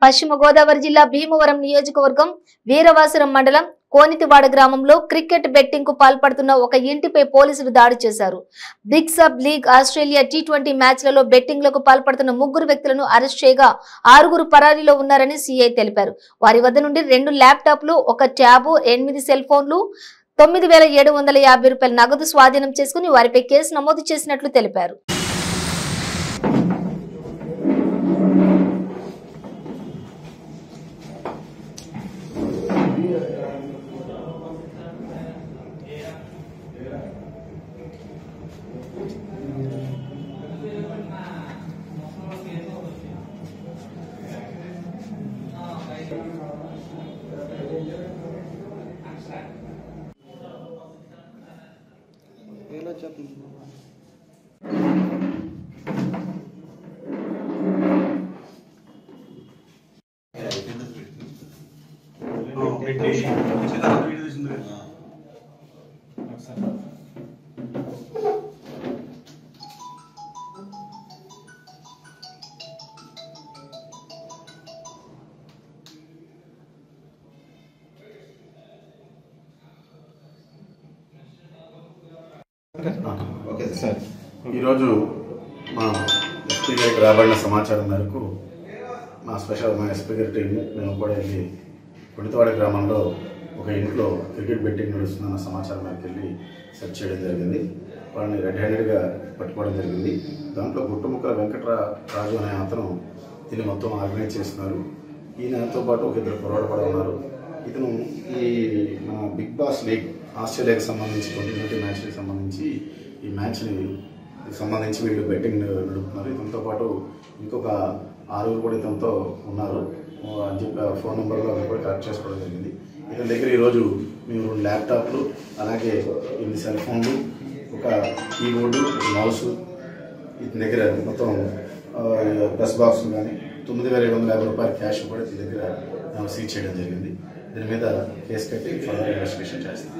పశ్చిమ గోదావరి జిల్లా భీమవరం నియోజకవర్గం వీరవాసురం మండలం కోనితివాడ గ్రామంలో క్రికెట్ బెట్టింగ్ కు పాల్పడుతున్న ఒక ఇంటిపై పోలీసులు దాడి చేశారు బిగ్ సబ్ లీగ్ ఆస్ట్రేలియా టీ ట్వంటీ మ్యాచ్లలో బెట్టింగ్లకు పాల్పడుతున్న ముగ్గురు వ్యక్తులను అరెస్ట్ చేయగా ఆరుగురు పరారీలో ఉన్నారని సీఐ తెలిపారు వారి వద్ద నుండి రెండు ల్యాప్టాప్లు ఒక ట్యాబు ఎనిమిది సెల్ ఫోన్లు తొమ్మిది వేల ఏడు వందల యాభై రూపాయల నగదు స్వాధీనం చేసుకుని వారిపై కేసు నమోదు చేసినట్లు తెలిపారు ఎలా చెప్పండి ఓకే సార్ ఈరోజు మా ఎస్పీ గారికి రాబడిన సమాచారం మేరకు మా స్పెషల్ మా ఎస్పీ గారి టీం మేము కూడా వెళ్ళి కొడితవాడ గ్రామంలో ఒక ఇంట్లో క్రికెట్ బెట్టింగ్ నడుస్తుందన్న సమాచారం మేరకు వెళ్ళి సెర్చ్ చేయడం జరిగింది వాళ్ళని రెడ్ హ్యాండెడ్గా పట్టుకోవడం జరిగింది దాంట్లో గుట్టుముక్కల వెంకట్రా రాజు అనే అతను దీన్ని మొత్తం ఆర్గనైజ్ చేస్తున్నారు ఈయనతో పాటు ఒక ఇద్దరు కుర్రాడు కూడా ఉన్నారు ఇతను ఈ మన బిగ్ బాస్ లీగ్ ఆస్ట్రేలియాకి సంబంధించి ట్వంటీ ట్వంటీ మ్యాచ్కి సంబంధించి ఈ మ్యాచ్ని సంబంధించి వీళ్ళు బెట్టింగ్ నడుపుతున్నారు ఇతనితో పాటు ఇంకొక ఆరుగురు కూడా ఇతనితో ఉన్నారు అని చెప్పి ఆ ఫోన్ నెంబర్లో అవి కూడా కరెక్ట్ చేసుకోవడం జరిగింది ఇతని దగ్గర ఈరోజు మేము రెండు ల్యాప్టాప్లు అలాగే ఎనిమిది సెల్ ఫోన్లు ఒక కీబోర్డు మౌస్ ఇతని దగ్గర మొత్తం ప్రెస్ బాక్స్ కానీ తొమ్మిది వేల ఏడు వందల యాభై రూపాయల క్యాష్ కూడా ఇతని దగ్గర మేము సీజ్ చేయడం జరిగింది దీని మీద కేసు కట్టి ఫర్దర్ ఇన్వెస్టిగేషన్ చేస్తాం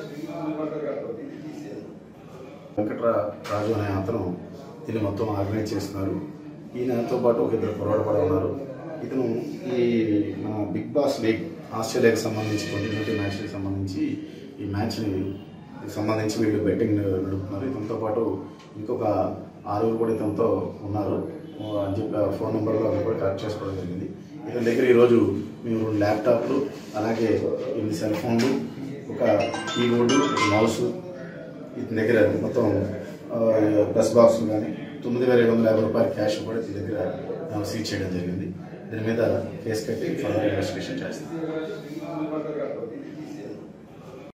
వెంకట్రా రాజు అనే అతను దీన్ని మొత్తం ఆర్గనైజ్ చేస్తున్నారు ఈయనతో పాటు ఒక ఇద్దరు కుర్రాడు కూడా ఉన్నారు ఇతను ఈ మన బిగ్ బాస్ లీగ్ ఆస్ట్రేలియాకి సంబంధించి ట్వంటీ ట్వంటీ మ్యాచ్కి సంబంధించి ఈ మ్యాచ్ని సంబంధించి వీళ్ళు బెట్టింగ్ నడుపుతున్నారు ఇతనితో పాటు ఇంకొక ఆరుగురు కూడా ఇతనితో ఉన్నారు అని చెప్పి ఆ ఫోన్ నెంబర్లో అవి కూడా కరెక్ట్ చేసుకోవడం జరిగింది ఇతని దగ్గర ఈరోజు మేము రెండు ల్యాప్టాప్లు అలాగే ఎనిమిది సెల్ ఫోన్లు ఒక కీబోర్డు మౌస్ ఇతని దగ్గర మొత్తం ప్రెస్ బాక్స్ కానీ తొమ్మిది వేల ఏడు వందల యాభై రూపాయల క్యాష్ కూడా ఇతని దగ్గర మేము సీజ్ చేయడం జరిగింది దీని మీద కేసు కట్టి ఫర్దర్ ఇన్వెస్టిగేషన్ చేస్తాం